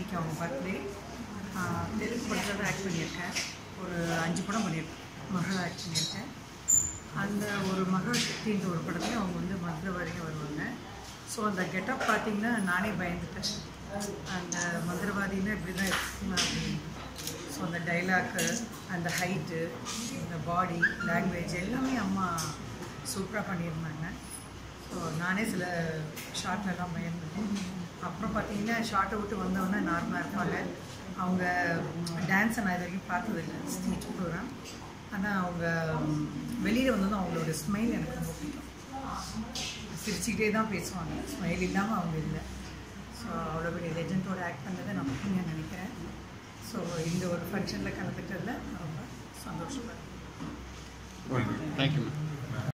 இன்னைக்கு அவங்க பர்த்டே தெலுங்கு படத்தில் தான் ஆக்ட் பண்ணியிருக்கேன் ஒரு அஞ்சு படம் பண்ணியிருக்கேன் மகள் ஆக்ட் பண்ணியிருக்கேன் அந்த ஒரு மகள் சக்தின்ற ஒரு படத்துலையும் அவங்க வந்து மந்திரவாதியாக வருவாங்க ஸோ அந்த கெட்டப் பார்த்தீங்கன்னா நானே பயந்துட்டேன் அந்த மந்திரவாதின்னா இப்படி தான் இருக்குமா அப்படின்னு ஸோ அந்த டைலாக்கு அந்த ஹைட்டு அந்த பாடி லாங்குவேஜ் எல்லாமே அம்மா சூப்பராக பண்ணியிருந்தாங்க ஸோ நானே சில ஷார்ட்லலாம் பயந்துட்டேன் அப்புறம் பார்த்தீங்கன்னா ஷார்ட்டை விட்டு வந்தவொடனே நார்மலாக இருப்பாங்க அவங்க டான்ஸை நான் இது வரைக்கும் பார்த்ததில்லை ஸ்டேஜ் ப்ரோக்ராம் ஆனால் அவங்க வெளியில் வந்ததும் அவங்களோட ஸ்மைல் எனக்கு ரொம்ப பிடிக்கும் சிரிச்சுக்கிட்டே தான் பேசுவாங்க ஸ்மைல் இல்லாமல் அவங்க இல்லை ஸோ அவ்வளோ பெரிய லெஜண்டோட ஆக்ட் பண்ணதை நான் புண்ணியம் நினைக்கிறேன் ஸோ இந்த ஒரு ஃபங்க்ஷனில் கலந்துக்கிறதுல நான் ரொம்ப சந்தோஷப்படுறேன் தேங்க்யூ மேம்